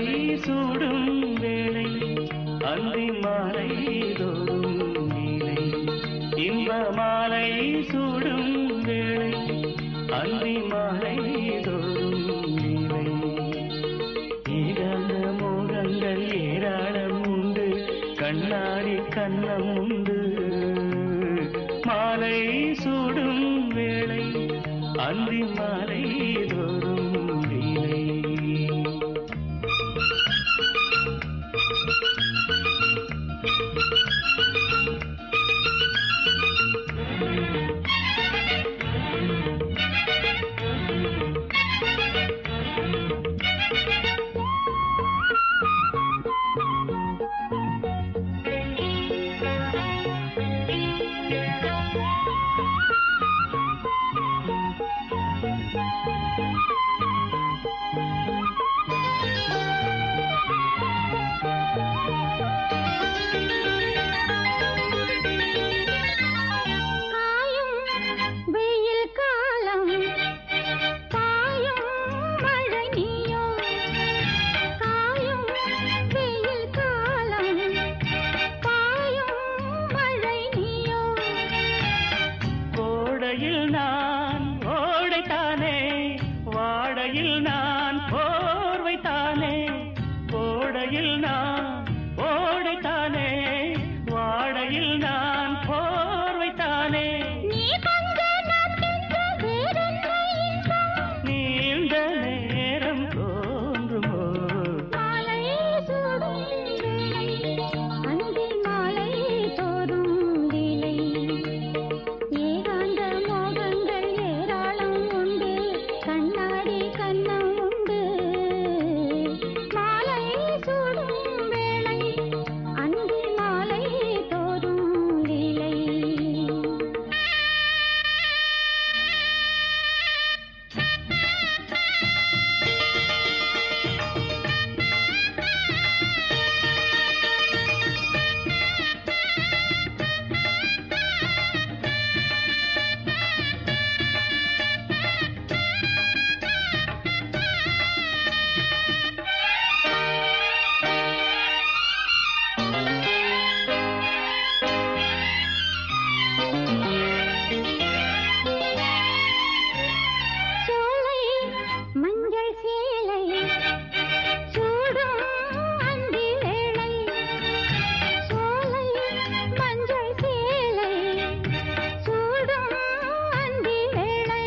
சூடும் வேளை அந்தி மாலை தோறும் நீலை இன்ப மாலை சூடும் வேளை அந்தி மாலை தோறும் நீலை ஈரந்த மோகங்கள் ஏராளம் உண்டு கண்ணாடி கண்ணம் உண்டு மாலை சூடும் வேளை அந்தி மாலை தோறும் லீலை காயும் வெயில் காலம் பாயும் மழை நீயோ காயும் வெயில் காலம் பாயும் மழை நீயோ கோடையில் நான் ஓடைத்தானே வாடையில் நான் போர்வைத்தானே கோடையில் நான் ஓடைத்தானே வாடையில் நான் போர்வைத்தானே நீ கொஞ்ச நான் கெஞ்ச வேறென்ன இன்பம் நீண்ட நேரம் தோன்றுமோ மாலை சூடும் வேளை அந்தி மாலை தோறும் லீலை ஏகாந்த மோகங்கள் ஏராளம் உண்டு கண்ணாடி கண்ணம் உண்டு மாலை சூடும் வேளை அந்தி மாலை தோறும் லீலை சோலை மஞ்சள் சேலை சூடும் அந்தி வேளை சோலை மஞ்சள் சேலை சூடும் அந்தி வேளை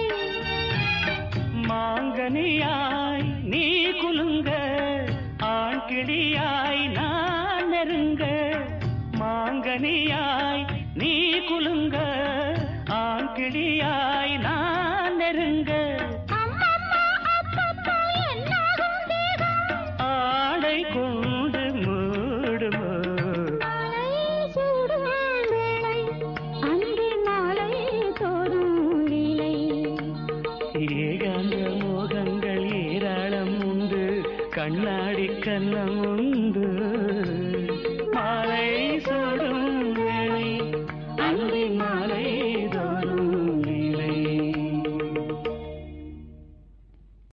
மாங்கனியாய் நீ குலுங்க ஆண் கிளியாய் நான் நெருங்க மாங்கனியாய் நீ குலுங்க ஆண் கிளியாய் நான் நெருங்க அம்மம்மா அப்பப்பா என்னாகும் தேகம் ஆடை கொண்டு மூடுமோ மாலை சூடும் வேளை அந்தி மாலை தோறும் லீலை ஏகாந்த மோகங்கள் ஏராளம் உண்டு கண்ணாடி கண்ணம் உண்டு